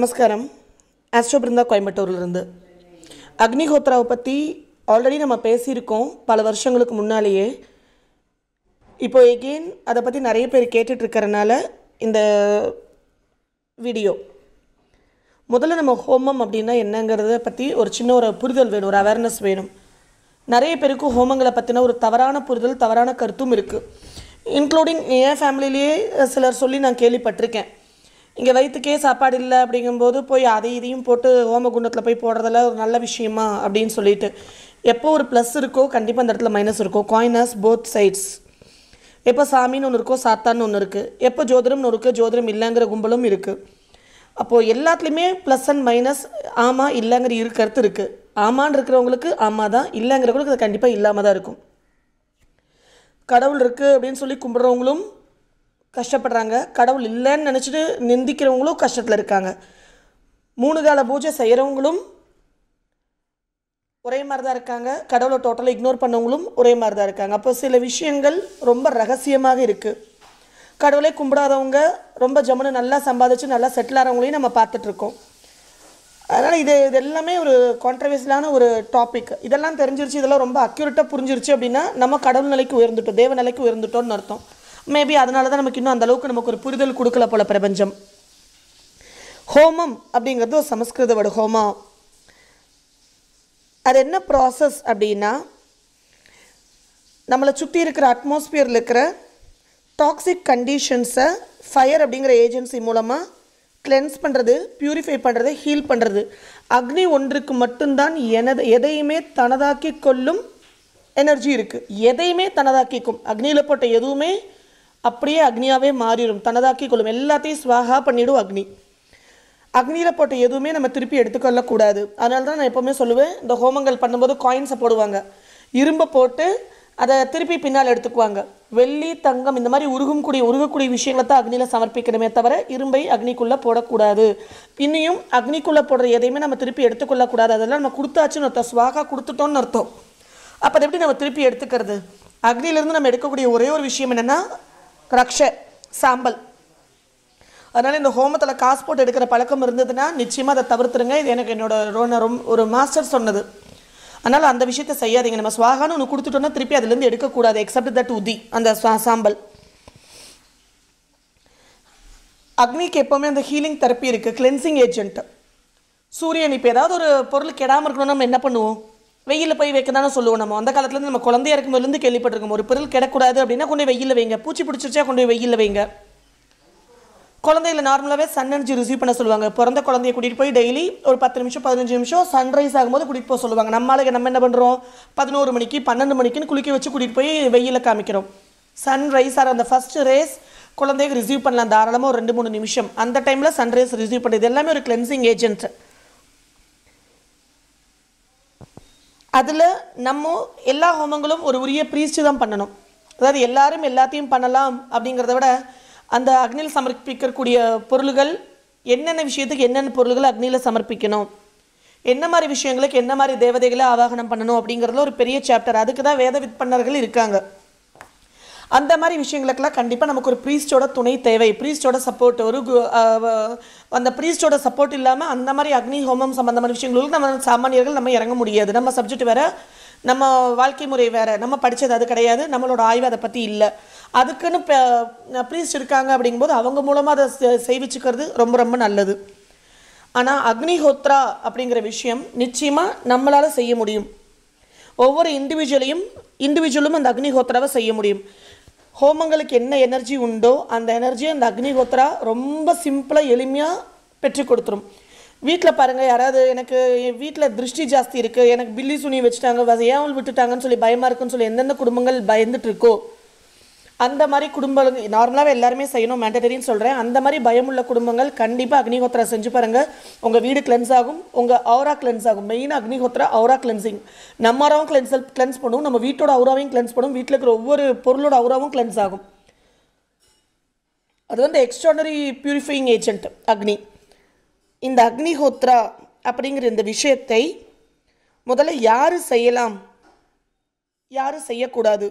நமஸ்காரம் ஆஸ்ட்ரோ பிருந்தா கோயம்புத்தூர்லேருந்து அக்னிஹோத்ராவை பற்றி ஆல்ரெடி நம்ம பேசியிருக்கோம் பல வருஷங்களுக்கு முன்னாலேயே இப்போ எகெயின் அதை பற்றி நிறைய பேர் கேட்டுட்டு இருக்கறனால இந்த வீடியோ முதல்ல நம்ம ஹோமம் அப்படின்னா என்னங்கிறத பற்றி ஒரு சின்ன ஒரு புரிதல் வேணும் ஒரு அவேர்னஸ் வேணும் நிறைய பேருக்கு ஹோமங்களை பற்றின ஒரு தவறான புரிதல் தவறான கருத்தும் இருக்குது இன்க்ளூடிங் என் ஃபேமிலிலேயே சிலர் சொல்லி நான் கேள்விப்பட்டிருக்கேன் இங்கே வயிற்றுக்கே சாப்பாடு இல்லை அப்படிங்கும்போது போய் அதை இதையும் போட்டு ஹோமகுண்டத்தில் போய் போடுறதுல ஒரு நல்ல விஷயமா அப்படின்னு சொல்லிட்டு எப்போ ஒரு ப்ளஸ் இருக்கோ கண்டிப்பாக அந்த இடத்துல மைனஸ் இருக்கும் காயினஸ் போத் சைட்ஸ் எப்போ சாமின்னு ஒன்று இருக்கோ சாத்தான்னு ஒன்று இருக்குது எப்போ ஜோதிடம்னு ஒன்று இருக்குது ஜோதிடம் இல்லைங்கிற கும்பலும் இருக்குது அப்போது எல்லாத்துலேயுமே ப்ளஸ் அண்ட் மைனஸ் ஆமாம் இல்லைங்கிற இரு கருத்து இருக்குது ஆமான்னு இருக்கிறவங்களுக்கு ஆமாம் தான் இல்லைங்கிறவங்களுக்கு அது கண்டிப்பாக இல்லாமல் தான் இருக்கும் கடவுள் இருக்குது அப்படின்னு சொல்லி கும்பிட்றவங்களும் கஷ்டப்படுறாங்க கடவுள் இல்லைன்னு நினச்சிட்டு நிந்திக்கிறவங்களும் கஷ்டத்தில் இருக்காங்க மூணு கால பூஜை செய்கிறவங்களும் ஒரே மாதிரி தான் இருக்காங்க கடவுளை டோட்டலாக இக்னோர் பண்ணவங்களும் ஒரே மாதிரி தான் இருக்காங்க அப்போ சில விஷயங்கள் ரொம்ப ரகசியமாக இருக்குது கடவுளை கும்பிடாதவங்க ரொம்ப ஜம்முன்னு நல்லா சம்பாதிச்சு நல்லா செட்டில் ஆகிறவங்களையும் நம்ம பார்த்துட்ருக்கோம் அதனால் இது இது எல்லாமே ஒரு கான்ட்ரவர்சியலான ஒரு டாபிக் இதெல்லாம் தெரிஞ்சிருச்சு இதெல்லாம் ரொம்ப அக்யூரேட்டாக புரிஞ்சிருச்சு அப்படின்னா நம்ம கடவுள் நிலைக்கு உயர்ந்துட்டோம் தேவ நிலைக்கு உயர்ந்துட்டோம்னு அர்த்தம் மேபி அதனால தான் நமக்கு இன்னும் அந்த அளவுக்கு நமக்கு ஒரு புரிதல் கொடுக்கல போல பிரபஞ்சம் ஹோமம் அப்படிங்கிறது ஒரு சமஸ்கிருத வேர்டு ஹோமா அது என்ன ப்ராசஸ் அப்படின்னா நம்மளை சுற்றி இருக்கிற அட்மாஸ்பியரில் இருக்கிற டாக்ஸிக் கண்டிஷன்ஸை ஃபயர் அப்படிங்கிற ஏஜென்சி மூலமாக கிளென்ஸ் பண்ணுறது பியூரிஃபை பண்ணுறது ஹீல் பண்ணுறது அக்னி ஒன்றுக்கு மட்டும்தான் எனது எதையுமே தனதாக்கி கொள்ளும் எனர்ஜி இருக்குது எதையுமே தனதாக்கிக்கும் அக்னியில் போட்ட எதுவுமே அப்படியே அக்னியாகவே மாறிடும் தனதாக்கி கொள்ளும் எல்லாத்தையும் ஸ்வாகா பண்ணிடும் அக்னி அக்னியில் போட்ட எதுவுமே நம்ம திருப்பி எடுத்துக்கொள்ளக்கூடாது அதனால தான் நான் எப்போவுமே சொல்லுவேன் இந்த ஹோமங்கள் பண்ணும்போது காயின்ஸை போடுவாங்க இரும்பை போட்டு அதை திருப்பி பின்னால் எடுத்துக்குவாங்க வெள்ளி தங்கம் இந்த மாதிரி உருகக்கூடிய உருகக்கூடிய விஷயங்களை தான் அக்னியில் சமர்ப்பிக்கணுமே தவிர இரும்பை அக்னிக்குள்ளே போடக்கூடாது இன்னியும் அக்னிக்குள்ளே போடுற எதையுமே நம்ம திருப்பி எடுத்துக்கொள்ளக்கூடாது அதெல்லாம் நம்ம கொடுத்தாச்சுன்னு அர்த்தம் ஸ்வாகா கொடுத்துட்டோம்னு அர்த்தம் அப்போ அதை எப்படி நம்ம திருப்பி எடுத்துக்கிறது அக்னியிலேருந்து நம்ம எடுக்கக்கூடிய ஒரே ஒரு விஷயம் என்னென்னா ரக்ஷ சாம்பல் அதனால் இந்த ஹோமத்தில் காசு போட்டு எடுக்கிற பழக்கம் இருந்ததுன்னா நிச்சயமாக அதை தவிர்த்துருங்க இது எனக்கு என்னோட ரொ- ரொம்ப ஒரு மாஸ்டர் சொன்னது அதனால் அந்த விஷயத்தை செய்யாதீங்க நம்ம ஸ்வாகான்னு ஒன்று கொடுத்துட்டோம்னா திருப்பி அதுலேருந்து எடுக்கக்கூடாது எக்ஸப்ட் தட் உதி அந்த சா- சாம்பல் அக்னிக்கு எப்போவுமே அந்த ஹீலிங் தெரப்பி இருக்குது கிளென்சிங் ஏஜென்ட் சூரியன் இப்போ ஏதாவது ஒரு பொருள் கெடாமல் இருக்கணும்னா நம்ம என்ன பண்ணுவோம் வெயிலில் போய் வைக்க தானே சொல்லுவோம் நம்ம அந்த காலத்துலேருந்து நம்ம குழந்தையா இருக்கும்போதுலேருந்து கேள்விப்பட்டிருக்கோம் ஒரு பொருள் கிடக்கூடாது அப்படின்னா கொண்டு போய் வெயிலில் வைங்க பூச்சி பிடிச்சிருச்சா கொண்டு போய் வெயிலில் வைங்க குழந்தைகளை நார்மலாகவே சன் எனர்ஜி ரிசீவ் பண்ண சொல்லுவாங்க பிறந்த குழந்தைய கூட்டிகிட்டு போய் டெய்லி ஒரு பத்து நிமிஷம் பதினஞ்சு நிமிஷம் சன்ரைஸ் ஆகும்போது கூட்டிகிட்டு போக சொல்லுவாங்க நம்மளுக்கு நம்ம என்ன பண்ணுறோம் பதினோரு மணிக்கு பன்னெண்டு மணிக்குன்னு குளிக்க வச்சு கூட்டிகிட்டு போய் வெயிலில் காமிக்கிறோம் சன்ரைஸ் ஆர் அந்த ஃபர்ஸ்ட் ரேஸ் குழந்தைக்கு ரிசீவ் பண்ணலாம் தாராளமாக ஒரு ரெண்டு மூணு நிமிஷம் அந்த டைமில் சன்ரைஸ் ரிசீவ் பண்ணுறது எல்லாமே ஒரு கிளென்சிங் ஏஜென்ட் அதில் நம்ம எல்லா ஹோமங்களும் ஒரு உரிய ப்ரீஸ்ட் தான் பண்ணணும் அதாவது எல்லாரும் எல்லாத்தையும் பண்ணலாம் அப்படிங்கிறத விட அந்த அக்னியில் சமர்ப்பிக்கக்கூடிய பொருள்கள் என்னென்ன விஷயத்துக்கு என்னென்ன பொருள்கள் அக்னியில் சமர்ப்பிக்கணும் என்ன மாதிரி விஷயங்களுக்கு என்ன மாதிரி தேவதைகளை ஆவாகனம் பண்ணணும் அப்படிங்கிறதுல ஒரு பெரிய சாப்டர் அதுக்கு தான் வேத விற்பனர்கள் இருக்காங்க அந்த மாதிரி விஷயங்களுக்கெல்லாம் கண்டிப்பாக நமக்கு ஒரு ப்ரீஸ்டோட துணை தேவை ப்ரீஸ்டோட சப்போர்ட் ஒரு கு- அஹ் அந்த ப்ரீஸ்டோட சப்போர்ட் இல்லாமல் அந்த மாதிரி அக்னி ஹோமம் சம்பந்தமான விஷயங்களுக்கு நம்ம சாமானியர்கள் நம்ம இறங்க முடியாது நம்ம சப்ஜெக்ட் வேற நம்ம வாழ்க்கை முறை வேற நம்ம படித்தது அது கிடையாது நம்மளோட ஆய்வு அதை பற்றி இல்லை அதுக்குன்னு ப்ரீஸ்ட் இருக்காங்க அப்படிங்கும்போது அவங்க மூலமாக அதை செ- செய்விச்சுக்கிறது ரொம்ப ரொம்ப நல்லது ஆனால் அக்னிஹோத்ரா அப்படிங்கிற விஷயம் நிச்சயமாக நம்மளால் செய்ய முடியும் ஒவ்வொரு இண்டிவிஜுவலையும் இண்டிவிஜுவலும் அந்த அக்னிஹோத்ராவை செய்ய முடியும் ஹோமங்களுக்கு என்ன எனர்ஜி உண்டோ அந்த எனர்ஜியை அந்த அக்னிஹோத்ரா ரொம்ப சிம்பிளாக எளிமையாக பெற்று கொடுத்துரும் வீட்டில் பாருங்கள் யாராவது எனக்கு என் வீட்டில் திருஷ்டி ஜாஸ்தி இருக்குது எனக்கு பில்லி சுனி வச்சுட்டாங்க வ- ஏன் விட்டுட்டாங்கன்னு சொல்லி பயமாக இருக்குன்னு சொல்லி எந்தெந்த குடும்பங்கள் பயந்துட்டு இருக்கோ அந்த மாதிரி குடும்பங்கள் நார்மலாகவே எல்லாருமே செய்யணும் மேண்டட்டரின்னு சொல்கிறேன் அந்த மாதிரி பயமுள்ள குடும்பங்கள் கண்டிப்பாக அக்னிஹோத்ரா செஞ்சு பாருங்கள் உங்கள் வீடு கிளென்ஸ் ஆகும் உங்கள் அவுரா கிளென்ஸ் ஆகும் மெயினாக அக்னிஹோத்ரா அவுரா கிளென்சிங் நம்ம அவுராவும் கிளென்ஸ் கிளென்ஸ் பண்ணுவோம் நம்ம வீட்டோட அவுராவையும் கிளென்ஸ் பண்ணுவோம் வீட்டில் இருக்கிற ஒவ்வொரு பொருளோட அவுராவும் கிளென்ஸ் ஆகும் அது வந்து எக்ஸ்ட்ரானரி பியூரிஃபையிங் ஏஜென்ட் அக்னி இந்த அக்னிஹோத்ரா அப்படிங்கிற இந்த விஷயத்தை முதல்ல யார் செய்யலாம் யார் செய்யக்கூடாது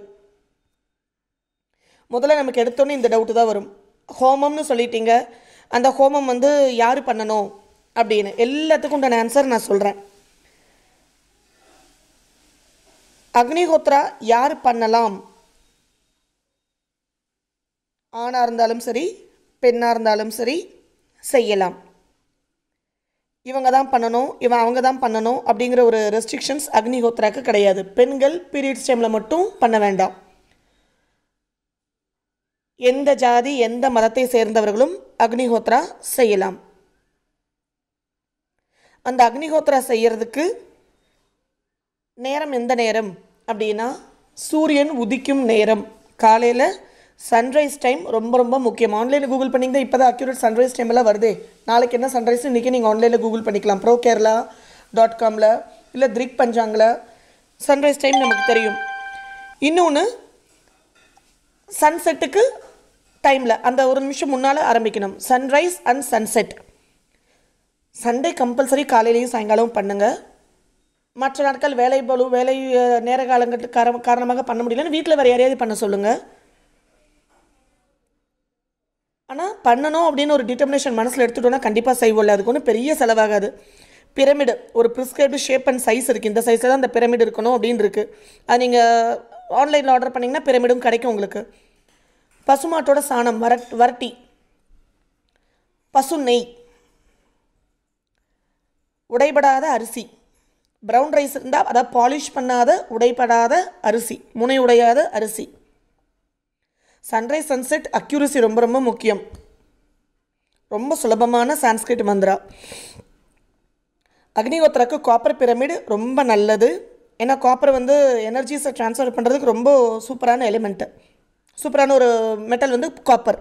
முதல்ல நமக்கு எடுத்தோன்னே இந்த டவுட்டு தான் வரும் ஹோமம்னு சொல்லிட்டீங்க அந்த ஹோமம் வந்து யார் பண்ணணும் அப்படின்னு எல்லாத்துக்கும் உண்டான ஆன்சர் நான் சொல்கிறேன் அக்னிஹோத்ரா யார் பண்ணலாம் ஆணாக இருந்தாலும் சரி பெண்ணாக இருந்தாலும் சரி செய்யலாம் இவங்க தான் பண்ணணும் இவன் அவங்க தான் பண்ணணும் அப்படிங்கிற ஒரு ரெஸ்ட்ரிக்ஷன்ஸ் அக்னிஹோத்ராக்கு கிடையாது பெண்கள் பீரியட்ஸ் டைமில் மட்டும் பண்ண வேண்டாம் எந்த ஜாதி எந்த மதத்தை சேர்ந்தவர்களும் அக்னிஹோத்ரா செய்யலாம் அந்த அக்னிஹோத்ரா செய்யறதுக்கு நேரம் எந்த நேரம் அப்படின்னா சூரியன் உதிக்கும் நேரம் காலையில் சன்ரைஸ் டைம் ரொம்ப ரொம்ப முக்கியம் ஆன்லைனில் கூகுள் பண்ணிங்கன்னா இப்போ தான் அக்யூரேட் சன்ரைஸ் டைம் எல்லாம் வருதே நாளைக்கு என்ன சன்ரைஸ் இன்றைக்கி நீங்கள் ஆன்லைனில் கூகுள் பண்ணிக்கலாம் ப்ரோ கேரளா டாட் காமில் இல்லை திரிக் பஞ்சாங்கில் சன்ரைஸ் டைம் நமக்கு தெரியும் இன்னொன்று சன்செட்டுக்கு டைமில் அந்த ஒரு நிமிஷம் முன்னால் ஆரம்பிக்கணும் sunrise and sunset Sunday compulsory காலையிலையும் சாயங்காலமும் பண்ணுங்கள் மற்ற நாட்கள் வேலை பளு வேலை அஹ், நேர காலங்களுக்கு கார காரணமாக பண்ண முடியலன்னு வீட்டில் வேறு யாரையாவது பண்ண சொல்லுங்கள் ஆனால் பண்ணணும் அப்படின்னு ஒரு டிட்டர்மினேஷன் மனசில் எடுத்துட்டோன்னா கண்டிப்பாக செய்வோம்ல அதுக்கு ஒன்றும் பெரிய செலவாகாது பிரமிடு ஒரு ப்ரிஸ்கிரைப்டு ஷேப் அண்ட் சைஸ் இருக்குது இந்த சைஸில் தான் அந்த பிரமிடு இருக்கணும் அப்படின்னு இருக்குது அது நீங்கள் ஆன்லைனில் ஆர்டர் பண்ணிங்கன்னா பிரமிடும் கிடைக்கும் உங்களுக்கு பசுமாட்டோட சாணம் வரட் வரட்டி பசு நெய் உடைபடாத அரிசி ப்ரௌன் ரைஸ் இருந்தால் அதாவது பாலிஷ் பண்ணாத உடைபடாத அரிசி முனை உடையாத அரிசி சன்ரைஸ் சன்செட் அக்யூரசி ரொம்ப ரொம்ப முக்கியம் ரொம்ப சுலபமான சான்ஸ்கிரிட் மந்திரா அக்னிஹோத்ராக்கு காப்பர் பிரமிடு ரொம்ப நல்லது ஏன்னா காப்பர் வந்து எனர்ஜிஸை ட்ரான்ஸ்ஃபர் பண்ணுறதுக்கு ரொம்ப சூப்பரான எலிமெண்ட்டு சூப்பரான ஒரு மெட்டல் வந்து காப்பர்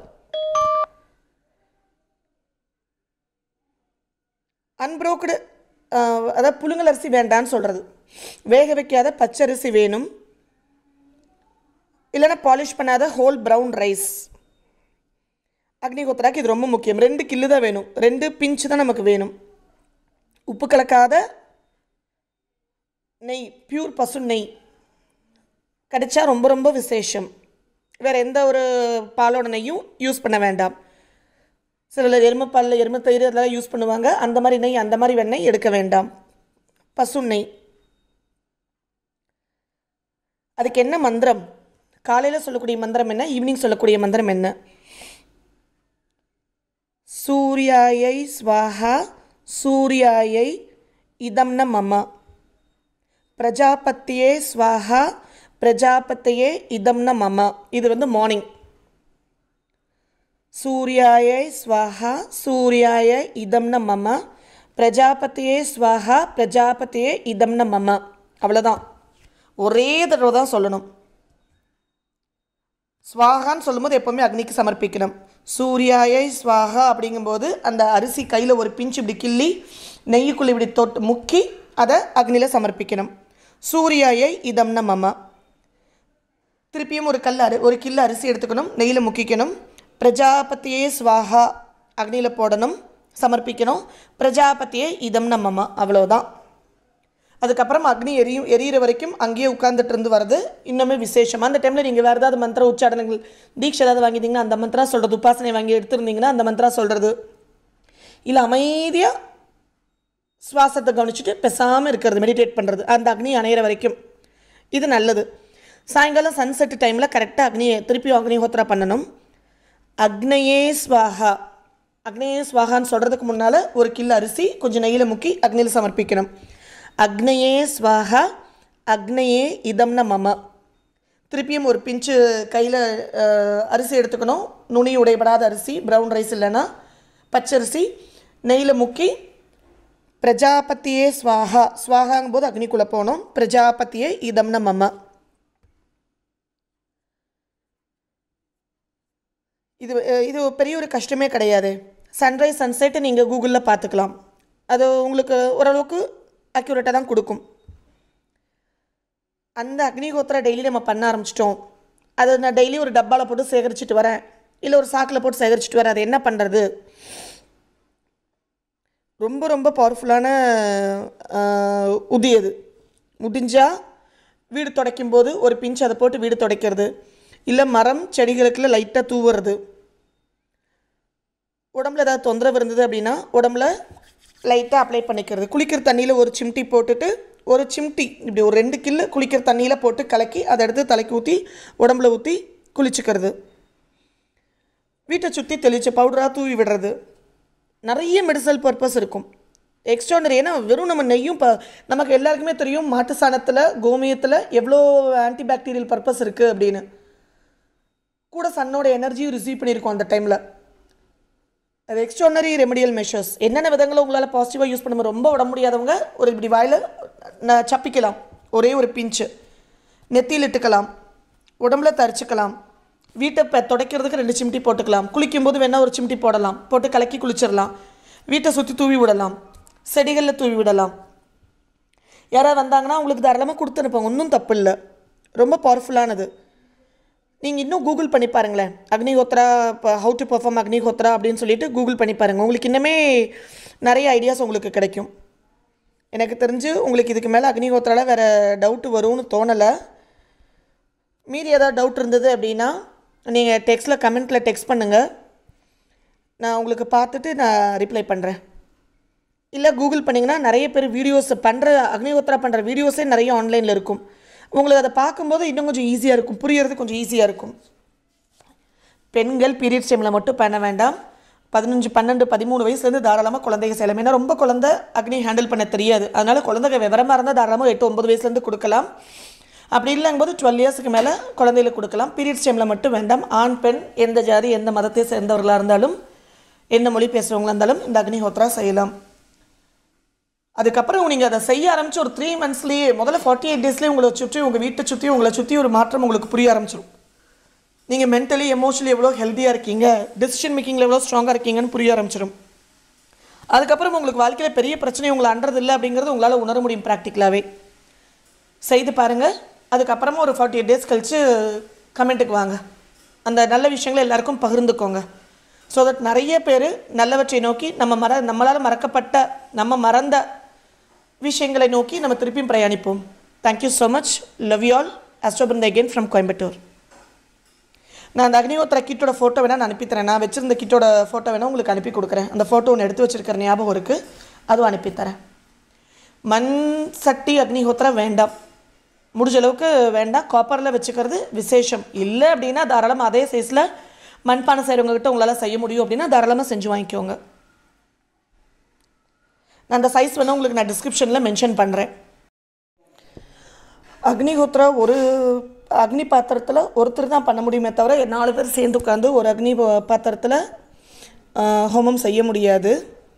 அன்ப்ரோக்டு அதாவது புழுங்கல் அரிசி வேண்டான்னு சொல்கிறது வேக வைக்காத பச்சரிசி வேணும் இல்லைன்னா பாலிஷ் பண்ணாத ஹோல் ப்ரௌன் ரைஸ் அக்னிஹோத்ராக்கு இது ரொம்ப முக்கியம் ரெண்டு கில்லு தான் வேணும் ரெண்டு பிஞ்சு தான் நமக்கு வேணும் உப்பு கலக்காத நெய் பியூர் பசு நெய் கிடைச்சா ரொம்ப ரொம்ப விசேஷம் வேறு எந்த ஒரு பாலோட நெய்யும் யூஸ் பண்ண வேண்டாம் சிலர் எருமைப்பால் எருமைத்தயிர் அதெல்லாம் யூஸ் பண்ணுவாங்க அந்த மாதிரி நெய் அந்த மாதிரி வெண்ணெய் எடுக்க வேண்டாம் பசு நெய் அதுக்கு என்ன மந்திரம் காலையில் சொல்லக்கூடிய மந்திரம் என்ன ஈவினிங் சொல்லக்கூடிய மந்திரம் என்ன சூர்யாயை ஸ்வாஹா சூர்யாயை இதம்ன மம பிரஜாபத்தியே ஸ்வாஹா பிரஜாபத்தியே இதம்ன மம இது வந்து மார்னிங் சூர்யாய ஸ்வாஹா சூர்யாய இதம்ன மம பிரஜாபதியே ஸ்வாஹா பிரஜாபதியே இதம்ன மம அவ்வளோதான் ஒரே தடவை தான் சொல்லணும் ஸ்வாகான்னு சொல்லும்போது எப்போவுமே அக்னிக்கு சமர்ப்பிக்கணும் சூர்யாயை ஸ்வாஹா அப்படிங்கும்போது அந்த அரிசி கையில் ஒரு பிஞ்சு இப்படி கிள்ளி நெய்யுக்குள்ளே இப்படி தொட்டு முக்கி அதை அக்னியில் சமர்ப்பிக்கணும் சூர்யாயை இதம்ன மம திருப்பியும் ஒரு கல் அரி ஒரு கிலோ அரிசி எடுத்துக்கணும் நெய்யில் முக்கிக்கணும் பிரஜாபதியே ஸ்வாஹா அக்னியில் போடணும் சமர்ப்பிக்கணும் பிரஜாபதியே இதம் நம்மம்மா அவ்வளோதான் அதுக்கப்புறம் அக்னி எரியும் எரியிற வரைக்கும் அங்கேயே உட்கார்ந்துட்டு இருந்து வர்றது இன்னுமே விசேஷம் அந்த டைமில் நீங்கள் வேறு ஏதாவது மந்திர உச்சாடனங்கள் தீட்சை ஏதாவது வாங்கியிருந்தீங்கன்னா அந்த மந்திரா சொல்கிறது உபாசனை வாங்கி எடுத்திருந்தீங்கன்னா அந்த மந்திரா சொல்கிறது இல்லை அமைதியாக சுவாசத்தை கவனிச்சுட்டு பேசாமல் இருக்கிறது மெடிடேட் பண்ணுறது அந்த அக்னி அணையிற வரைக்கும் இது நல்லது சாயங்காலம் சன்செட் டைமில் கரெக்டாக அக்னியை திருப்பி அக்னிஹோத்ரா பண்ணணும் அக்னயே ஸ்வாஹா அக்னயே ஸ்வாஹான்னு சொல்கிறதுக்கு முன்னால் ஒரு கிலோ அரிசி கொஞ்சம் நெய்யில் முக்கி அக்னியில் சமர்ப்பிக்கணும் அக்னயே ஸ்வாஹா அக்னயே இதம்ன மம திருப்பியும் ஒரு பிஞ்சு கையில் அரிசி எடுத்துக்கணும் நுனி உடைபடாத அரிசி ப்ரௌன் ரைஸ் இல்லைன்னா பச்சரிசி நெய்யில் முக்கி பிரஜாபத்தியே ஸ்வாஹா ஸ்வாகாங்கும் போது அக்னிக்குள்ளே போகணும் பிரஜாபத்தியே இதம்ன மம இது அஹ், இது பெரிய ஒரு கஷ்டமே கிடையாது சன்ரைஸ் சன்செட்டு நீங்கள் கூகுளில் பார்த்துக்கலாம் அது உங்களுக்கு ஓரளவுக்கு அக்யூரேட்டாக தான் கொடுக்கும் அந்த அக்னிஹோத்திரா டெய்லி நம்ம பண்ண ஆரம்பிச்சிட்டோம் அதை நான் டெய்லி ஒரு டப்பாவில் போட்டு சேகரிச்சுட்டு வரேன் இல்லை ஒரு சாக்கில் போட்டு சேகரிச்சுட்டு வரேன் அதை என்ன பண்ணுறது ரொம்ப ரொம்ப பவர்ஃபுல்லான ஆஹ், உதி அது முடிஞ்சால் வீடு துடைக்கும் போது ஒரு பிஞ்சு அதை போட்டு வீடு துடைக்கிறது இல்லை மரம் செடிகளுக்குள்ள லைட்டாக தூவுறது உடம்புல ஏதாவது தொந்தரவு இருந்தது அப்படின்னா உடம்புல லைட்டாக அப்ளை பண்ணிக்கிறது குளிக்கிற தண்ணியில் ஒரு சிம்டி போட்டுட்டு ஒரு சிம்டி இப்படி ஒரு ரெண்டு கில்லு குளிக்கிற தண்ணியில் போட்டு கலக்கி அதை எடுத்து தலைக்கு ஊற்றி உடம்புல ஊற்றி குளிச்சுக்கிறது வீட்டை சுற்றி தெளிச்ச பவுடராக தூவி விடுறது நிறைய மெடிசல் பர்பஸ் இருக்கும் எக்ஸ்ட்ரானரி ஏன்னா வெறும் நம்ம நெய்யும் இப்போ நமக்கு எல்லாருக்குமே தெரியும் மாட்டு சாணத்தில் கோமியத்தில் எவ்வளோ ஆன்டிபாக்டீரியல் பர்பஸ் இருக்குது அப்படின்னு கூட சன்னோட எனர்ஜியும் ரிசீவ் பண்ணியிருக்கோம் அந்த டைமில் அது எக்ஸ்ட்ரானரி ரெமடியல் மெஷர்ஸ் என்னென்ன விதங்களை உங்களால் பாசிட்டிவாக யூஸ் பண்ண ரொம்ப உடம்பு முடியாதவங்க ஒரு இப்படி வாயில் ந- சப்பிக்கலாம் ஒரே ஒரு பிஞ்சு நெத்தியில் இட்டுக்கலாம் உடம்புல தரிச்சுக்கலாம் வீட்டை இப்போ துடைக்கிறதுக்கு ரெண்டு சிம்டி போட்டுக்கலாம் குளிக்கும்போது வேணால் ஒரு சிம்டி போடலாம் போட்டு கலக்கி குளிச்சிடலாம் வீட்டை சுற்றி தூவி விடலாம் செடிகளில் தூவி விடலாம் யாராவது வந்தாங்கன்னா உங்களுக்கு தாராளமாக கொடுத்து அனுப்புங்க ஒன்றும் தப்பு இல்லை ரொம்ப பவர்ஃபுல்லானது நீங்கள் இன்னும் கூகுள் பண்ணி பாருங்களேன் அக்னிஹோத்ரா இப்போ ஹவு டு பெர்ஃபார்ம் அக்னிஹோத்ரா அப்படின்னு சொல்லிட்டு கூகுள் பண்ணி பாருங்கள் உங்களுக்கு இன்னுமே நிறைய ஐடியாஸ் உங்களுக்கு கிடைக்கும் எனக்கு தெரிஞ்சு உங்களுக்கு இதுக்கு மேலே அக்னிஹோத்ரால வேறு டவுட் வரும்னு தோணலை மீறி ஏதாவது டவுட் இருந்தது அப்படின்னா நீங்கள் டெக்ஸ்ட்டில் கமெண்ட்டில் டெக்ஸ்ட் பண்ணுங்கள் நான் உங்களுக்கு பார்த்துட்டு நான் ரிப்ளை பண்ணுறேன் இல்லை கூகுள் பண்ணிங்கன்னா நிறைய பேர் வீடியோஸ் பண்ணுற அக்னிஹோத்ரா பண்ணுற வீடியோஸே நிறைய ஆன்லைனில் இருக்கும் உங்களுக்கு அதை பார்க்கும்போது இன்னும் கொஞ்சம் ஈஸியாக இருக்கும் புரியறது கொஞ்சம் ஈஸியாக இருக்கும் பெண்கள் பீரியட்ஸ் டைமில் மட்டும் பண்ண வேண்டாம் பதினஞ்சு பன்னெண்டு பதிமூணு வயசுலேருந்து தாராளமாக குழந்தைங்க செய்யலாம் ஏன்னா ரொம்ப குழந்தை அக்னி ஹேண்டில் பண்ண தெரியாது அதனால் குழந்தைங்க விவரமாக இருந்தால் தாராளமாக எட்டு ஒம்பது வயசுலேருந்து கொடுக்கலாம் அப்படி இல்லைங்கும்போது டுவெல் இயர்ஸ்க்கு மேலே குழந்தைகளுக்கு கொடுக்கலாம் பீரியட்ஸ் டைமில் மட்டும் வேண்டாம் ஆண் பெண் எந்த ஜாதி எந்த மதத்தை சேர்ந்தவர்களாக இருந்தாலும் எந்த மொழி பேசுகிறவங்களா இருந்தாலும் இந்த அக்னிஹோத்ரா செய்யலாம் அதுக்கப்புறம் நீங்கள் அதை செய்ய ஆரம்பிச்சு ஒரு த்ரீ மந்த்ஸ்லேயே முதல்ல ஃபார்ட்டி எயிட் டேஸ்லேயே உங்களை சுற்றி உங்கள் வீட்டை சுற்றி உங்களை சுற்றி ஒரு மாற்றம் உங்களுக்கு புரிய ஆரம்பிச்சிடும் நீங்கள் மென்டலி எமோஷனலி எவ்வளோ ஹெல்த்தியாக இருக்கீங்க டெசிஷன் மேக்கிங்கில் எவ்வளோ ஸ்ட்ராங்காக இருக்கீங்கன்னு புரிய ஆரம்பிச்சிடும் அதுக்கப்புறம் உங்களுக்கு வாழ்க்கையில் பெரிய பிரச்சனை உங்களை அன்றதில்லை இல்லை அப்படிங்கிறது உங்களால் உணர முடியும் ப்ராக்டிக்கலாகவே செய்து பாருங்கள் அதுக்கப்புறமா ஒரு ஃபார்ட்டி எயிட் டேஸ் கழித்து கமெண்ட்டுக்கு வாங்க அந்த நல்ல விஷயங்களை எல்லாருக்கும் பகிர்ந்துக்கோங்க ஸோ தட் நிறைய பேர் நல்லவற்றை நோக்கி நம்ம மற நம்மளால் மறக்கப்பட்ட நம்ம மறந்த விஷயங்களை நோக்கி நம்ம திருப்பியும் பிரயாணிப்போம் thank you so much love you all அஸ்டோபிருந்த அகெயின் ஃப்ரம் கோயம்புத்தூர் நான் அந்த அக்னிஹோத்திர கிட்டோட ஃபோட்டோ வேணால் நான் அனுப்பித்தரேன் நான் வச்சிருந்த கிட்டோட ஃபோட்டோ வேணால் உங்களுக்கு அனுப்பி கொடுக்குறேன் அந்த ஃபோட்டோ ஒன்று எடுத்து வச்சிருக்கிற ஞாபகம் இருக்குது அதுவும் அனுப்பித்தரேன் மண் சட்டி அக்னிஹோத்திரம் வேண்டாம் முடிஞ்ச அளவுக்கு வேண்டாம் காப்பரில் வச்சுக்கிறது விசேஷம் இல்லை அப்படின்னா தாராளமாக அதே சைஸில் மண்பானை செய்கிறவங்க கிட்ட உங்களால் செய்ய முடியும் அப்படின்னா தாராளமாக செஞ்சு வாங்கிக்கோங்க நான் அந்த சைஸ் வேணால் உங்களுக்கு நான் டிஸ்கிரிப்ஷனில் மென்ஷன் பண்ணுறேன் அக்னிஹோத்ரா ஒரு அக்னி பாத்திரத்தில் ஒருத்தர் தான் பண்ண முடியுமே தவிர நாலு பேர் சேர்ந்து உட்காந்து ஒரு அக்னி பா- பாத்திரத்தில் ஆ, ஹோமம் செய்ய முடியாது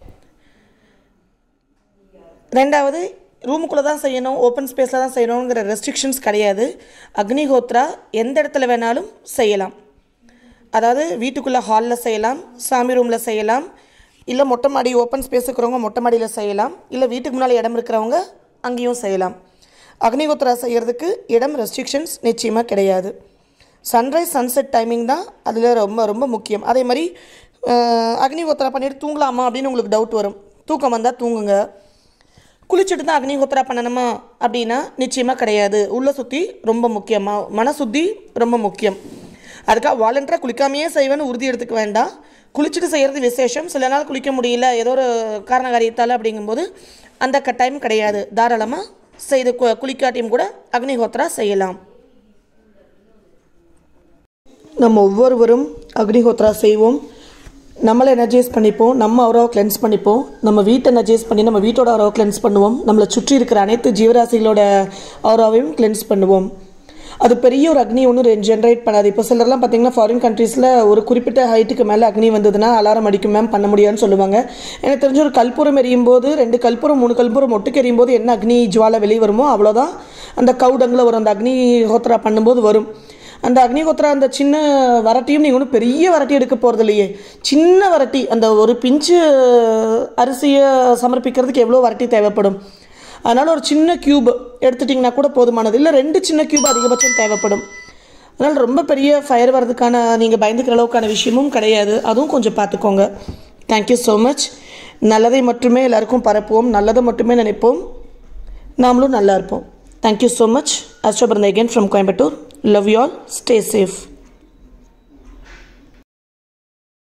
ரெண்டாவது ரூமுக்குள்ளே தான் செய்யணும் ஓப்பன் ஸ்பேஸில் தான் செய்யணுங்கிற ரெஸ்ட்ரிக்ஷன்ஸ் கிடையாது அக்னிஹோத்ரா எந்த இடத்துல வேணாலும் செய்யலாம் அதாவது வீட்டுக்குள்ளே ஹாலில் செய்யலாம் சாமி ரூமில் செய்யலாம் இல்லை மொட்டை மாடி ஓப்பன் ஸ்பேஸ் இருக்கிறவங்க மொட்டை மாடியில் செய்யலாம் இல்லை வீட்டுக்கு முன்னால் இடம் இருக்கிறவங்க அங்கேயும் செய்யலாம் அக்னிஹோத்ரா செய்கிறதுக்கு இடம் ரெஸ்ட்ரிக்ஷன்ஸ் நிச்சயமாக கிடையாது சன்ரைஸ் சன்செட் டைமிங் தான் அதில் ரொம்ப ரொம்ப முக்கியம் அதே மாதிரி அஹ், அக்னிஹோத்ரா பண்ணிட்டு தூங்கலாமா அப்படின்னு உங்களுக்கு டவுட் வரும் தூக்கம் வந்தால் தூங்குங்க குளிச்சுட்டு தான் அக்னிஹோத்ரா பண்ணணுமா அப்படின்னா நிச்சயமாக கிடையாது உள்ள சுத்தி ரொம்ப முக்கியமாக மன சுத்தி ரொம்ப முக்கியம் அதுக்காக வாலண்டராக குளிக்காமையே செய்வேன்னு உறுதி எடுத்துக்க வேண்டாம் குளிச்சுட்டு செய்கிறது விசேஷம் சில நாள் குளிக்க முடியல ஏதோ ஒரு காரண காரியத்தால் அப்படிங்கும்போது அந்த கட்டாயம் கிடையாது தாராளமாக செய்து கு- குளிக்காட்டியும் கூட அக்னிஹோத்ரா செய்யலாம் நம்ம ஒவ்வொருவரும் அக்னிஹோத்ரா செய்வோம் நம்மளை எனர்ஜைஸ் பண்ணிப்போம் நம்ம அவராவை கிளென்ஸ் பண்ணிப்போம் நம்ம வீட்டை எனர்ஜைஸ் பண்ணி நம்ம வீட்டோட அவராவை கிளென்ஸ் பண்ணுவோம் நம்மளை சுற்றி இருக்கிற அனைத்து ஜீவராசிகளோட அவராவையும் கிளென்ஸ் பண்ணுவோம் அது பெரிய ஒரு அக்னி ஒன்றும் ஜென்ரேட் பண்ணாது இப்போ சிலர்லாம் பார்த்தீங்கன்னா ஃபாரின் கண்ட்ரீஸில் ஒரு குறிப்பிட்ட ஹைட்டுக்கு மேலே அக்னி வந்ததுன்னா அலாரம் அடிக்கும் மேம் பண்ண முடியாதுன்னு சொல்லுவாங்க எனக்கு தெரிஞ்ச ஒரு கற்பூரம் எரியும் போது ரெண்டு கற்பூரம் மூணு கற்பூரம் ஒட்டுக்கு எரியும் போது என்ன அக்னி ஜுவாலை வெளியே வருமோ அவ்வளோதான் அந்த கவுடங்கில் வரும் அந்த அக்னி ஹோத்ரா பண்ணும்போது வரும் அந்த அக்னிஹோத்ரா அந்த சின்ன வரட்டியும் நீங்கள் ஒன்றும் பெரிய வரட்டி எடுக்க போகிறது இல்லையே சின்ன வரட்டி அந்த ஒரு பிஞ்சு அரிசியை சமர்ப்பிக்கிறதுக்கு எவ்வளோ வரட்டி தேவைப்படும் அதனால் ஒரு சின்ன கியூப் எடுத்துட்டிங்கன்னா கூட போதுமானது இல்லை ரெண்டு சின்ன கியூப் அதிகபட்சம் தேவைப்படும் அதனால் ரொம்ப பெரிய ஃபயர் வர்றதுக்கான நீங்கள் பயந்துக்கிற அளவுக்கான விஷயமும் கிடையாது அதுவும் கொஞ்சம் பார்த்துக்கோங்க தேங்க்யூ ஸோ மச் நல்லதை மட்டுமே எல்லாருக்கும் பரப்புவோம் நல்லதை மட்டுமே நினைப்போம் நாமளும் நல்லா இருப்போம் தேங்க்யூ ஸோ மச் அஸ்டோபர்ந்த again from Coimbatore love you all stay safe